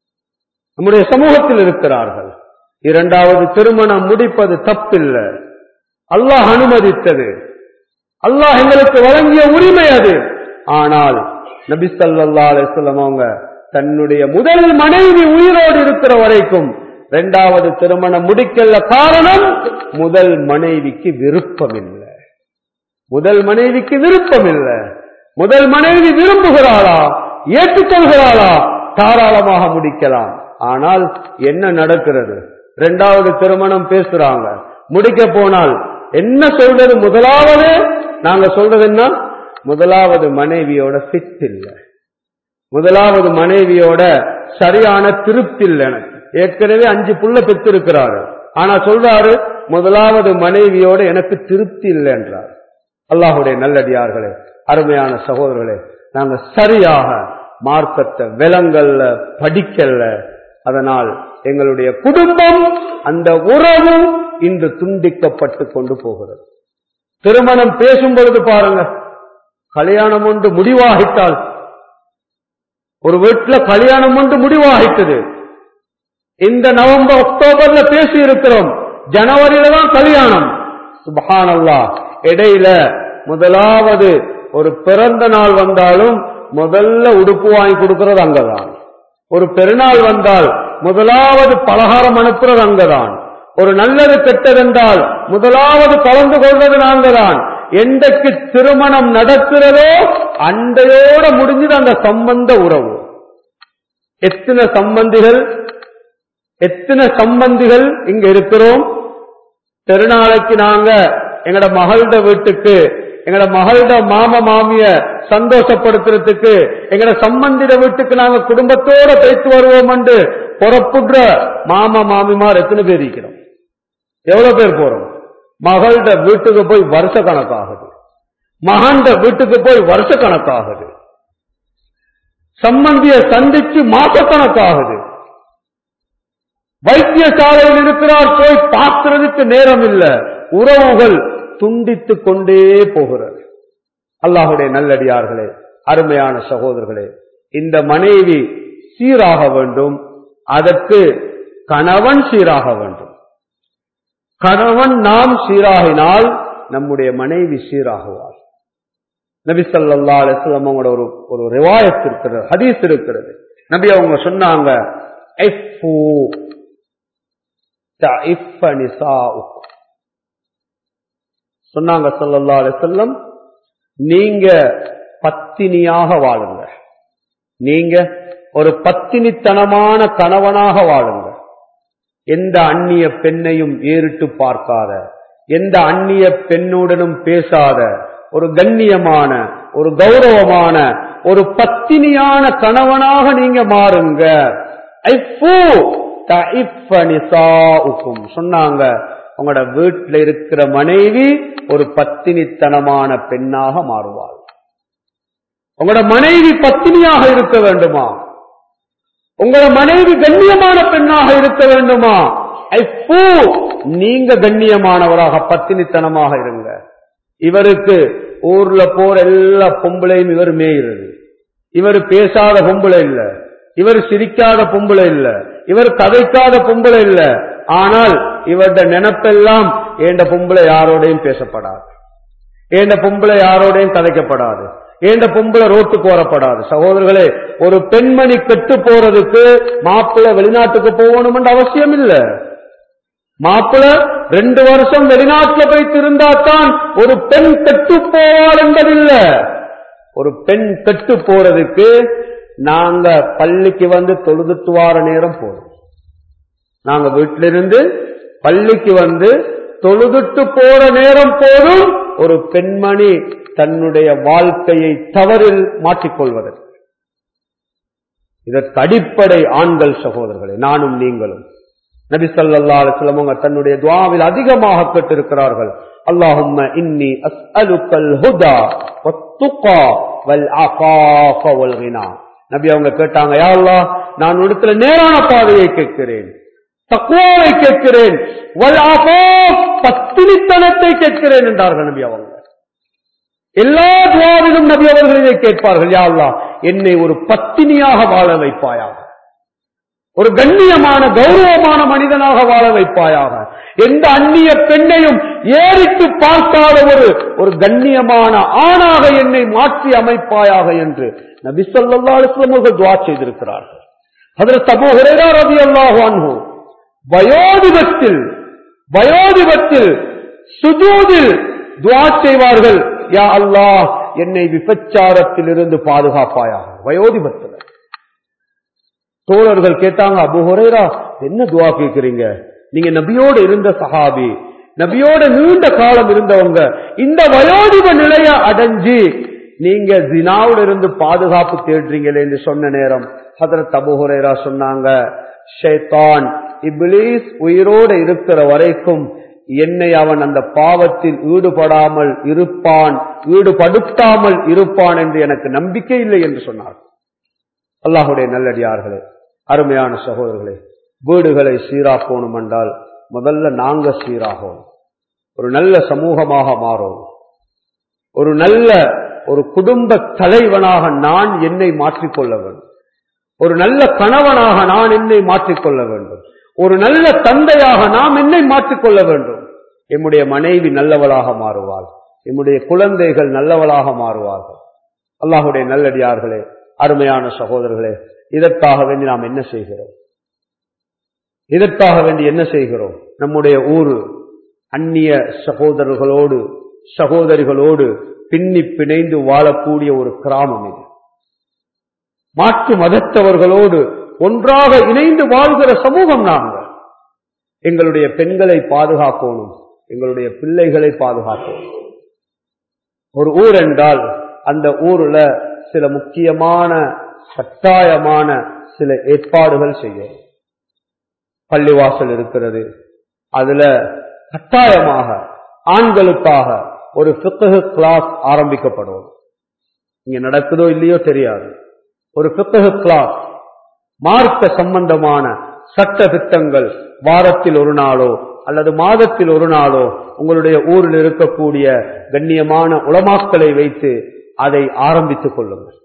நம்முடைய சமூகத்தில் இருக்கிறார்கள் இரண்டாவது திருமணம் முடிப்பது தப்பில்லை அல்லாஹ் அனுமதித்தது அல்லாஹ் எங்களுக்கு வழங்கிய உரிமை அது ஆனால் நபி சல்லா அலிஸ்லாம் அவங்க தன்னுடைய முதல் மனைவி உயிரோடு இருக்கிற வரைக்கும் இரண்டாவது திருமணம் முடிக்கல காரணம் முதல் மனைவிக்கு விருப்பம் இல்லை முதல் மனைவிக்கு விருப்பம் இல்லை முதல் மனைவி விரும்புகிறாளா ஏற்றுக்கொள்கிறாளா தாராளமாக முடிக்கலாம் ஆனால் என்ன நடக்கிறது இரண்டாவது திருமணம் பேசுறாங்க முடிக்க போனால் என்ன சொல்றது முதலாவது நாங்க சொல்றது என்ன முதலாவது மனைவியோட ஃபிட் இல்லை முதலாவது மனைவியோட சரியான திருப்தி இல்லை எனக்கு ஏற்கனவே அஞ்சு புள்ள பெற்றிருக்கிறாரு ஆனா சொல்றாரு முதலாவது மனைவியோட எனக்கு திருப்தி இல்லை என்றார் அல்லாஹுடைய நல்லடியார்களே அருமையான சகோதரர்களே நாங்க சரியாக மார்க்கத்தை விலங்கல்ல படிக்கல்ல அதனால் எங்களுடைய குடும்பம் அந்த உறவு இன்று துண்டிக்கப்பட்டு கொண்டு போகிறது திருமணம் பேசும் பொழுது பாருங்க கல்யாணம் ஒன்று முடிவாகிட்டால் ஒரு வீட்டுல கல்யாணம் ஒன்று முடிவாகிட்டது இந்த நவம்பர் அக்டோபர்ல பேசி இருக்கிறோம் ஜனவரியில தான் கல்யாணம் சுபஹானல்லா இடையில முதலாவது ஒரு பிறந்த நாள் வந்தாலும் முதல்ல உடுப்பு வாங்கி கொடுக்கிறது அங்கதான் ஒரு பெருநாள் வந்தால் முதலாவது பலகாரம் அனுப்புறது அங்கதான் ஒரு நல்லது கெட்டதென்றால் முதலாவது கலந்து கொள்வது நாங்கதான் என்றைக்கு திருமணம் நடக்கிறதோ அண்டையோட முடிஞ்சது அந்த சம்பந்த உறவு எத்தனை சம்பந்திகள் எத்தனை சம்பந்திகள் இங்க இருக்கிறோம் பெருநாளைக்கு நாங்க எங்கட மகள்ட வீட்டுக்கு எங்கட மகள்ட மாம மாமிய சந்தோஷப்படுத்துறதுக்கு எங்கட சம்பந்திட வீட்டுக்கு நாங்க குடும்பத்தோட பேத்து வருவோம் என்று புறப்புடுற மாமா மாமிமார் எத்தனை பேர் இருக்கிறோம் எவ்வளவு பேர் போறோம் மகள்ட வீட்டுக்கு போய் வருஷ கணக்காகுது மகன்ட வீட்டுக்கு போய் வருஷ கணக்காகுது சம்பந்திய சந்திச்சு மாசக்கணக்காகுது வைத்தியசாலையில் இருக்கிறார் போய் பார்க்கறதுக்கு நேரம் இல்ல உறவுகள் துண்டித்துக் கொண்டே போகிறது அல்லாஹுடைய நல்லடியார்களே அருமையான சகோதரர்களே இந்த மனைவி சீராக வேண்டும் அதற்கு கணவன் சீராக வேண்டும் கணவன் நாம் சீராகினால் நம்முடைய மனைவி சீராகுவார் நபி ஸல்லல்லாஹு அலைஹி வஸல்லம் அவங்களோட ஒரு ஒரு ரிவாயத் இருக்கிறது ஹதீஸ் இருக்கிறது நபி அவங்க சொன்னாங்க "இஃபு தஇஃப நிசாஉக்கும்." சொன்னாங்க ஸல்லல்லாஹு அலைஹி வஸல்லம் நீங்க பத்தினியாக வாழுங்க நீங்க ஒரு பத்தினித்தனமான கணவனாக வாழுங்க எந்த அந்நிய பெண்ணையும் ஏறிட்டு பார்க்காத எந்த அந்நிய பெண்ணுடனும் பேசாத ஒரு கண்ணியமான ஒரு கௌரவமான ஒரு பத்தினியான கணவனாக நீங்க மாறுங்க ஐஃபு தஇஃப நிசாஉக்கும். சொன்னாங்க உங்களோட வீட்டில் இருக்கிற மனைவி ஒரு பத்தினித்தனமான பெண்ணாக மாறுவாள் உங்களோட மனைவி பத்தினியாக இருக்க வேண்டுமா உங்களோட மனைவி கண்ணியமான பெண்ணாக இருக்க வேண்டுமா ஐஃபு, நீங்க கண்ணியமானவராக பத்தினித்தனமாக இருங்க இவருக்கு ஊர்ல போற எல்லா பொம்பளையும் இவர் மேயிறது இவர் பேசாத பொம்பளை இல்ல இவர் சிரிக்காத பொம்பளை இல்ல இவர் கதைக்காத பொம்பளை இல்ல ஆனால் இவருடைய நினைப்பெல்லாம் ஏண்ட பொம்பளை யாரோடையும் பேசப்படாது ஏண்ட பொம்பளை யாரோடையும் கதைக்கப்படாது ஏண்ட பொம்பளை ரோட்டுக்கு வரப்படாது சகோதரர்களே ஒரு பெண்மணி கெட்டு போறதுக்கு மாப்பிள்ளை வெளிநாட்டுக்கு போகணும்ன்ற அவசியம் இல்ல மாப்பிள்ள ரெண்டு வருஷம் வெளிநாட்டுல போய் இருந்தாத்தான் ஒரு பெண் கெட்டு போவாள் என்பதில்ல ஒரு பெண் கெட்டு போறதுக்கு நாங்க பள்ளிக்கு வந்து தொழுதுட்டு வார நேரம் போறோம் நாங்க வீட்டில இருந்து பள்ளிக்கு வந்து தொழுதுட்டு போற நேரம் போதும் ஒரு பெண்மணி தன்னுடைய வாழ்க்கையை தவறில் மாற்றிக்கொள்வதற்கு இதற்கு அடிப்படை ஆண்கள் சகோதரர்களே நானும் நீங்களும் நபி ஸல்லல்லாஹு அலைஹி வஸல்லம் அவங்க தன்னுடைய துஆவில் அதிகமாக கேட்டிருக்கிறார்கள் அல்லாஹும்ம இன்னி அஸ்அலுக்கல் ஹுதா வத்துகா வல் அஃபாஃப வல் கினா நபி அவங்க கேட்டாங்க யா அல்லாஹ் நான் உன்னிடத்துல நேரான பாதையை கேட்கிறேன் தக்குவாவை கேட்கிறேன் வல் அஃபாஃப் பத்தினித்தனத்தை கேட்கிறேன் என்றார்கள் நபி அவங்க எல்லா துவாவிலும் நபி அவர்கள் இதை கேட்பார்கள் யா அல்லாஹ் என்னை ஒரு பத்தினியாக வாழ வைப்பாயாக ஒரு கண்ணியமான கௌரவமான மனிதனாக வாழ வைப்பாயாக எந்த அந்நிய பெண்ணையும் ஏறிட்டு பார்க்காத ஒரு ஒரு கண்ணியமான ஆணாக என்னை மாற்றி அமைப்பாயாக என்று நபி ஸல்லல்லாஹு அலைஹி வஸல்லம் அவர்கள் துஆ செய்திருக்கிறார்கள் ஹஜ்ரத் அபூ ஹுரைரா রাদিয়াল্লাহு அன்ஹு வயோதிபத்தில் வயோதிபத்தில் சுஜூதில் துஆ செய்வார்கள் யா அல்லாஹ் என்னை விபச்சாரத்தில் இருந்து பாதுகாப்பாயாக வயோதிபத்தில் தோழர்கள் கேட்டாங்க அபு ஹுரைரா என்ன துவா கேட்கிறீங்க நீங்க நபியோடு இருந்த சஹாபி நபியோட நீண்ட காலம் இருந்தவங்க இந்த வயோதிப நிலைய அடைஞ்சு நீங்க ஜினாவோட இருந்து பாதுகாப்பு தேடுறீங்களே என்று சொன்ன நேரம் ஹதரத் அபு ஹுரைரா சொன்னாங்க ஷைத்தான் இப்லீஸ் உயிரோடு இருக்கிற வரைக்கும் என்னை அவன் அந்த பாவத்தில் ஈடுபடாமல் இருப்பான் ஈடுபடுத்தாமல் இருப்பான் என்று எனக்கு நம்பிக்கை இல்லை என்று சொன்னார் அல்லாஹுடைய நல்லடியார்களே அருமையான சகோதரர்களே வீடுகளை சீராக்கணும் என்றால் முதல்ல நாங்க சீராகணும் ஒரு நல்ல சமூகமாக மாறும் ஒரு நல்ல ஒரு குடும்ப தலைவனாக நான் என்னை மாற்றிக்கொள்ள வேண்டும் ஒரு நல்ல கணவனாக நான் என்னை மாற்றிக்கொள்ள வேண்டும் ஒரு நல்ல தந்தையாக நாம் என்னை மாற்றிக்கொள்ள வேண்டும் எம்முடைய மனைவி நல்லவளாக மாறுவாள் எம்முடைய குழந்தைகள் நல்லவளாக மாறுவார்கள் அல்லாஹுடைய நல்லடியார்களே அருமையான சகோதரர்களே இதற்காக வேண்டி நாம் என்ன செய்கிறோம் இதற்காக வேண்டி என்ன செய்கிறோம் நம்முடைய ஊரு அந்நிய சகோதரர்களோடு சகோதரிகளோடு பின்னி பிணைந்து வாழக்கூடிய ஒரு கிராமம் இது மாற்று மதத்தவர்களோடு ஒன்றாக இணைந்து வாழ்கிற சமூகம் நாங்கள் எங்களுடைய பெண்களை பாதுகாக்கணும் எங்களுடைய பிள்ளைகளை பாதுகாக்கணும் ஒரு ஊர் என்றால் அந்த ஊர்ல சில முக்கியமான கட்டாயமான சில ஏற்பாடுகள் செய்யும் பள்ளிவாசல் இருக்கிறது அதுல கட்டாயமாக ஆண்களுக்காக ஒரு பித்தகு கிளாஸ் ஆரம்பிக்கப்படும் இங்க நடக்குதோ இல்லையோ தெரியாது ஒரு பித்தகு கிளாஸ் மார்க்க சம்பந்தமான சட்ட திட்டங்கள் வாரத்தில் ஒரு நாளோ அல்லது மாதத்தில் ஒரு நாளோ உங்களுடைய ஊரில் இருக்கக்கூடிய கண்ணியமான உளமாக்களை வைத்து அதை ஆரம்பித்துக் கொள்ளுங்கள்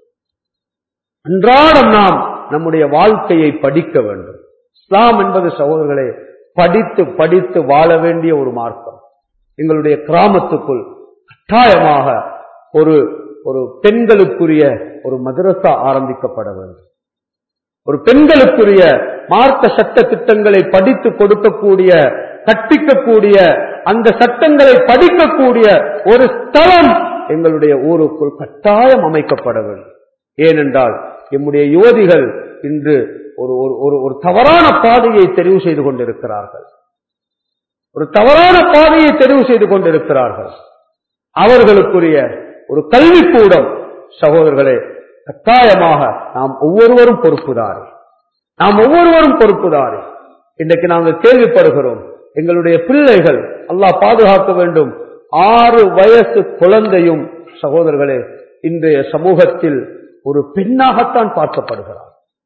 அன்றாடம் நாம் நம்முடைய வாழ்க்கையை படிக்க வேண்டும் இஸ்லாம் என்பது சகோதரர்களே படித்து படித்து வாழ வேண்டிய ஒரு மார்க்கம் எங்களுடைய கிராமத்துக்குள் கட்டாயமாக ஒரு ஒரு பெண்களுக்குரிய ஒரு மதரசா ஆரம்பிக்கப்பட வேண்டும் ஒரு பெண்களுக்குரிய மார்க்க சட்ட திட்டங்களை படித்து கொடுக்கக்கூடிய கற்பிக்கக்கூடிய அந்த சட்டங்களை படிக்கக்கூடிய ஒரு ஸ்தலம் எங்களுடைய ஊருக்குள் கட்டாயம் அமைக்கப்பட வேண்டும் ஏனென்றால் எம்முடைய யுவதிகள் இன்று ஒரு ஒரு ஒரு ஒரு தவறான பாதையை தெரிவு செய்து கொண்டிருக்கிறார்கள் ஒரு தவறான பாதையை தெரிவு செய்து கொண்டிருக்கிறார்கள் அவர்களுக்குரிய ஒரு கல்விக்கூடம் சகோதரர்களே கட்டாயமாக நாம் ஒவ்வொருவரும் பொறுப்புதாரி நாம் ஒவ்வொருவரும் பொறுப்புதாரி இன்றைக்கு நாங்கள் கேள்விப்படுகிறோம் எங்களுடைய பிள்ளைகள் அல்லாஹ் பாதுகாக்க வேண்டும் ஆறு வயசு குழந்தையும் சகோதரர்களே இன்றைய சமூகத்தில் ஒரு பெண்ணாகத்தான் பார்க்கப்படுகிறார்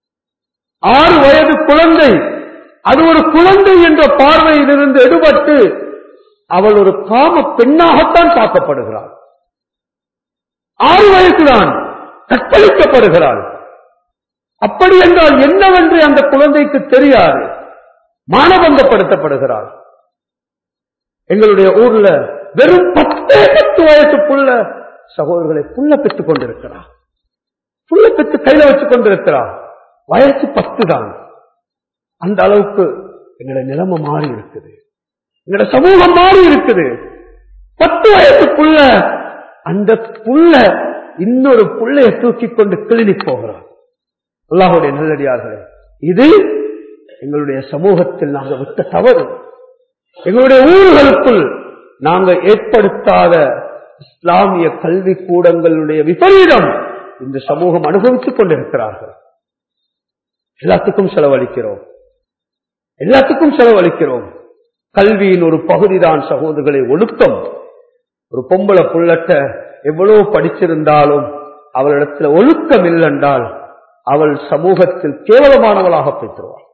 ஆறு வயது குழந்தை அது ஒரு குழந்தை என்ற பார்வையிலிருந்து எடுபட்டு அவள் ஒரு காம பெண்ணாகத்தான் பார்க்கப்படுகிறாள் ஆறு வயசுதான் கற்பழிக்கப்படுகிறாள் அப்படி என்றால் என்னவென்று அந்த குழந்தைக்கு தெரியாது மானபந்தப்படுத்தப்படுகிறாள் எங்களுடைய ஊர்ல வெறும் பத்தே பத்து வயசுக்குள்ள சகோதரர்களை புள்ள பெற்றுக் கொண்டிருக்கிறார் புள்ள பெற்று கையில வச்சுக் கொண்டிருக்கிறார் வயசு பத்து தான் அந்த அளவுக்கு எங்களுடைய நிலைமை மாறி இருக்குது எங்களோட சமூகம் மாறி இருக்குது பத்து வயசுக்குள்ள அந்த புள்ள இன்னொரு புள்ளைய தூக்கி கொண்டு கிளினிக் போகிறார் அல்லாஹுடைய நல்லடியார்களே இது எங்களுடைய சமூகத்தில் நாங்கள் விட்ட தவறு எங்களுடைய ஊர்களுக்குள் நாங்கள் ஏற்படுத்தாத இஸ்லாமிய கல்வி கூடங்களுடைய விபரீதம் இந்த சமூகம் அனுபவித்துக் கொண்டிருக்கிறார்கள் எல்லாத்துக்கும் செலவழிக்கிறோம் எல்லாத்துக்கும் செலவழிக்கிறோம் கல்வியின் ஒரு பகுதிதான் சகோதரர்களை ஒழுக்கம் ஒரு பொம்பளை புள்ளட்ட எவ்வளவு படிச்சிருந்தாலும் அவளிடத்துல ஒழுக்கம் இல்லைன்றால் அவள் சமூகத்தில் கேவலமானவளாக பெற்றுவாள்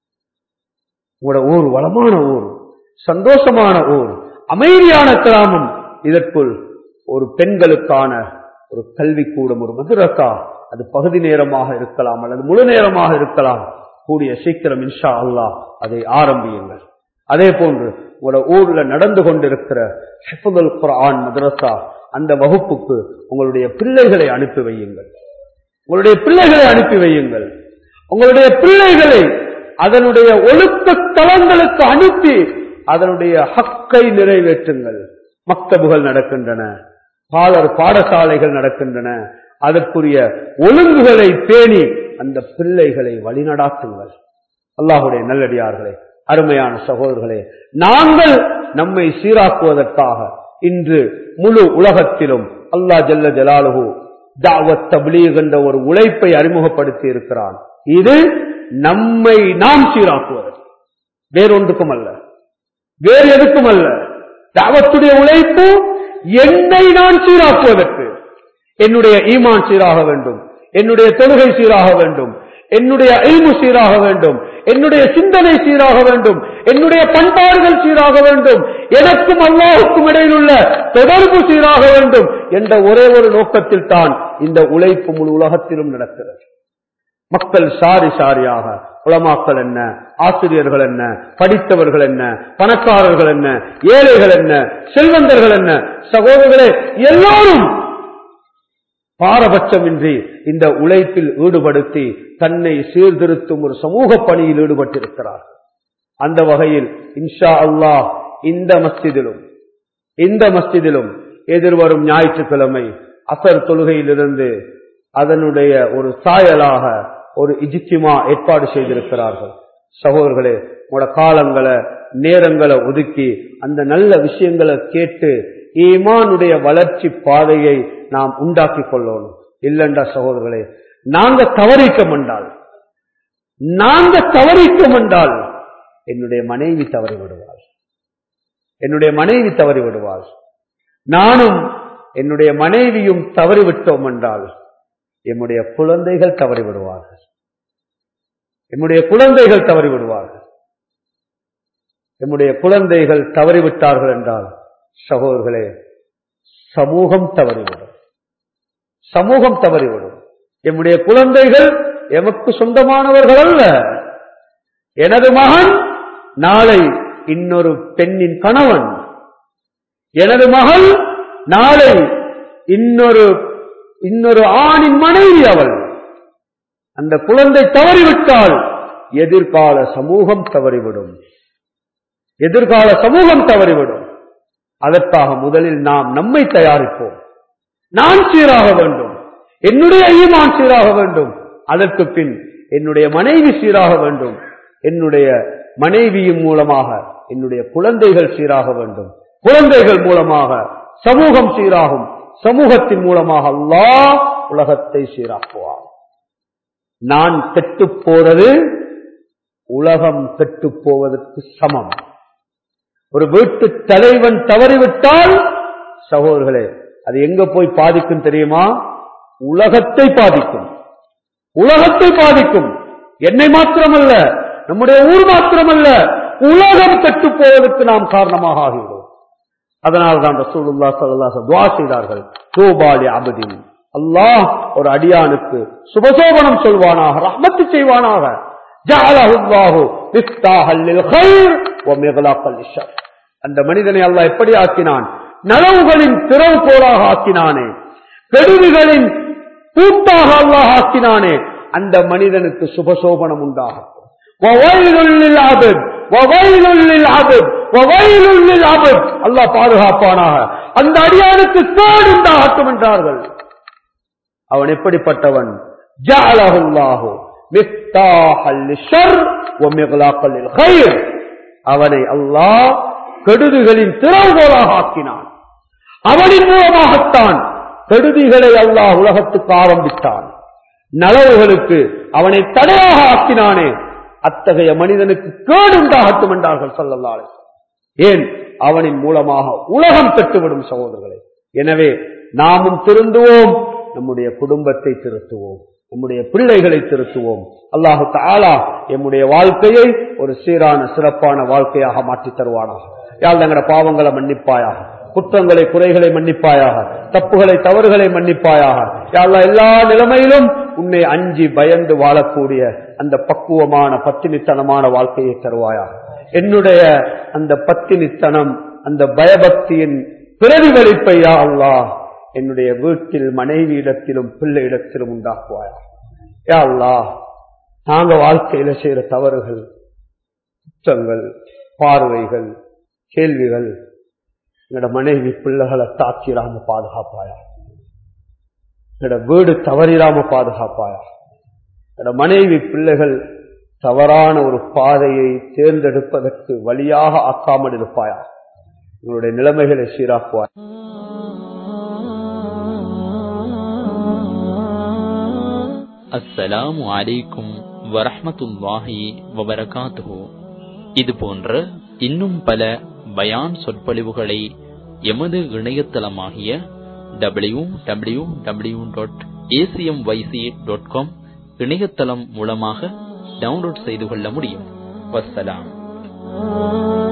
உங்களோட ஊர் வளமான ஊர் சந்தோஷமான ஊர் அமைதியான கிராமம் இதற்குள் ஒரு பெண்களுக்கான ஒரு கல்விக்கூடம் ஒரு மதுரக்கா அது பகுதி நேரமாக இருக்கலாம் அல்லது முழு நேரமாக இருக்கலாம் கூடிய சீக்கிரம் இன்ஷா அல்லாஹ் அதை ஆரம்பியுங்கள் அதே போன்று உங்களோட ஊர்ல நடந்து கொண்டிருக்கிற ஹிஃபுல் குர்ஆன் மதரசா அந்த வகுப்புக்கு உங்களுடைய பிள்ளைகளை அனுப்பி வையுங்கள் உங்களுடைய பிள்ளைகளை அனுப்பி வையுங்கள் உங்களுடைய பிள்ளைகளை அதனுடைய ஒழுக்க தளங்களுக்கு அனுப்பி அதனுடைய ஹக்கை நிறைவேற்றுங்கள் மக்தபுகள் நடக்கின்றன பாலர் பாடசாலைகள் நடக்கின்றன அதற்குரிய ஒழுங்குகளை பேணி அந்த பிள்ளைகளை வழிநடாத்துங்கள் அல்லாஹுடைய நல்லடியார்களே அருமையான சகோதரர்களே நாங்கள் நம்மை சீராக்குவதற்காக இன்று முழு உலகத்திலும் அல்லாஹ் ஜல்ல ஜலாலுஹு தாவத் தப்லீக் என்ற ஒரு உழைப்பை அறிமுகப்படுத்தி இருக்கிறான் இது நம்மை நாம் சீராக்குவதற்கு வேறொன்றுக்கும் அல்ல வேறு எதுக்கும் அல்ல தாவத்துடைய உழைப்பு என்னை நான் சீராக்குவதற்கு என்னுடைய ஈமான் சீராக வேண்டும் என்னுடைய தொழுகை சீராக வேண்டும் என்னுடைய அழிவு சீராக வேண்டும் என்னுடைய சிந்தனை சீராக வேண்டும் என்னுடைய பண்பாடுகள் சீராக வேண்டும் எனக்கும் அல்லாவுக்கும் இடையில் உள்ள தொடர்பு சீராக வேண்டும் என்ற ஒரே ஒரு நோக்கத்தில் தான் இந்த உழைப்பு முழு உலகத்திலும் நடக்கிறது மக்கள் சாரி சாரியாக உளமாக்கள் என்ன ஆசிரியர்கள் என்ன படித்தவர்கள் என்ன பணக்காரர்கள் என்ன ஏழைகள் என்ன செல்வந்தர்கள் என்ன சகோதரர்களே எல்லோரும் பாரபட்சமின்றி இந்த உழைப்பில் ஈடுபடுத்தி தன்னை சீர்திருத்தும் ஒரு சமூக பணியில் ஈடுபட்டிருக்கிறார்கள் அந்த வகையில் இன்ஷா அல்லாஹ் இந்த மஸ்ஜிதிலும் இந்த மஸ்ஜிதிலும் எதிர்வரும் ஞாயிற்றுக்கிழமை அசர் தொழுகையிலிருந்து அதனுடைய ஒரு சாயலாக ஒரு இஜித்திமா ஏற்பாடு செய்திருக்கிறார்கள் சகோதரர்களே உங்களோட காலங்களை நேரங்களை ஒதுக்கி அந்த நல்ல விஷயங்களை கேட்டு ஈமானுடைய வளர்ச்சி பாதையை நாம் உண்டாக்கி கொள்ளணும் இல்லண்டா சகோதரர்களே நாங்க தவறிக்க என்றால் நாங்க தவறிக்க என்றால் என்னுடைய மனைவி தவறி விடுவாள் என்னுடைய மனைவி தவறி விடுவாள் நானும் என்னுடைய மனைவியும் தவறிவிட்டோம் என்றால் என்னுடைய குழந்தைகள் தவறி விடுவார்கள் நம்முடைய குழந்தைகள் தவறி விடுவார்கள் நம்முடைய குழந்தைகள் தவறிவிட்டார்கள் என்றால் சகோதரர்களே சமூகம் தவறிவிடும் சமூகம் தவறிவிடும் எம்முடைய குழந்தைகள் எமக்கு சொந்தமானவர்கள் அல்ல எனது மகன் நாளை இன்னொரு பெண்ணின் கணவன் எனது மகள் நாளை இன்னொரு இன்னொரு ஆணின் மனைவி அவள் அந்த குழந்தை தவறிவிட்டால் எதிர்கால சமூகம் தவறிவிடும் எதிர்கால சமூகம் தவறிவிடும் அதற்காக முதலில் நாம் நம்மை தயாரிப்போம் நான் சீராக வேண்டும் என்னுடைய ஈமான் சீராக வேண்டும் அதற்கு பின் என்னுடைய மனைவி சீராக வேண்டும் என்னுடைய மனைவியின் மூலமாக என்னுடைய குழந்தைகள் சீராக வேண்டும் குழந்தைகள் மூலமாக சமூகம் சீராகும் சமூகத்தின் மூலமாக அல்லாஹ் உலகத்தை சீராக்குவார் நான் கெட்டு போறது உலகம் கெட்டு போவதற்கு சமம் ஒரு வீட்டு தலைவன் தவறிவிட்டால் சகோதரர்களே அது எங்க போய் பாதிக்கும் தெரியுமா உலகத்தை பாதிக்கும் உலகத்தை பாதிக்கும் என்னை மாத்திரமல்ல நம்முடைய ஊர் மாத்திரமல்ல உலகம் கெட்டு போவதற்கு நாம் காரணமாக ஆகிவிடும் அதனால் தான் ரசூலுல்லா சல்லாஹ் துவா செய்தார்கள் தூபாலி அபதின் அல்லாஹ் ஒரு அடியானுக்கு சுபசோபனம் சொல்வானாக ரஹ்மத்து செய்வானாக ஜஅலஹுல்லாஹு மிஃப்தாஹல் லில் கைர் வ மிக்லாக்கல் லிஷர் அந்த மனிதனை அல்லாஹ் எப்படி ஆக்கினான் நலவுகளின் திறவுகோலாக ஆக்கினானே கெடுதிகளின் பூட்டாக அல்லாஹ் ஆக்கினானே அந்த மனிதனுக்கு சுபசோபனம் உண்டாகட்டும் அல்லாஹ் பாதுகாப்பானாக அந்த அடியானுக்கு கேடு உண்டாகட்டும் என்றார்கள் அவன் எப்படிப்பட்டவன் ஜஅலஹுல்லாஹு மிஃப்தாஹல் லிஷர் வ மிக்லாக்கல் லில் கைர் அவனை அல்லாஹ் கெடுதிகளின் திறவுகோலாக ஆக்கினான் அவனின் மூலமாகத்தான் கெடுதிகளை அல்லாஹ் உலகத்துக்கு ஆரம்பித்தான் நலவுகளுக்கு அவனை தடையாக ஆக்கினானே அத்தகைய மனிதனுக்கு கேடு உண்டாகட்டும் என்றார்கள் சொல்லல்லாலே ஏன் அவனின் மூலமாக உலகம் கெட்டுவிடும் சகோதரர்களே எனவே நாமும் திருந்துவோம் நம்முடைய குடும்பத்தை திருத்துவோம் நம்முடைய பிள்ளைகளை திருத்துவோம் அல்லாஹு தாலா எம்முடைய வாழ்க்கையை ஒரு சீரான சிறப்பான வாழ்க்கையாக மாற்றித் தருவானாக யாழ் எங்கட பாவங்களை மன்னிப்பாயாக குற்றங்களை குறைகளை மன்னிப்பாயாக தப்புகளை தவறுகளை மன்னிப்பாயாக யாழ்லா எல்லா நிலைமையிலும் உன்னை அஞ்சி பயந்து வாழக்கூடிய அந்த பக்குவமான பத்தினித்தனமான வாழ்க்கையை தருவாயாக என்னுடைய அந்த பத்தினித்தனம் அந்த பயபக்தியின் பிரதிபலிப்பை யா அல்லாஹ் என்னுடைய வீட்டில் மனைவி இடத்திலும் பிள்ளை இடத்திலும் உண்டாக்குவாயா யா அல்லாஹ் நாங்க வாழ்க்கையில செய்யற தவறுகள் குற்றங்கள் பார்வைகள் கேள்விகள் எங்களோட மனைவி பிள்ளைகளை தாக்கிராம பாதுகாப்பாயா எங்களோட வீடு தவறிராம பாதுகாப்பாயா எங்களோட மனைவி பிள்ளைகள் தவறான ஒரு பாதையை தேர்ந்தெடுப்பதற்கு வழியாக ஆக்காமல் இருப்பாயா எங்களுடைய நிலைமைகளை சீராக்குவாய் அஸ்ஸலாமு அலைக்கும் வரஹ்மத்துல்லாஹி வபரகாத்துஹு இது போன்ற இன்னும் பல பயான் சொற்பொழிவுகளை எமது இணையதளமாகிய W W W dot ACM YC dot com இணையதளம் மூலமாக டவுன்லோட் செய்து கொள்ள முடியும் வஸ்ஸலாம்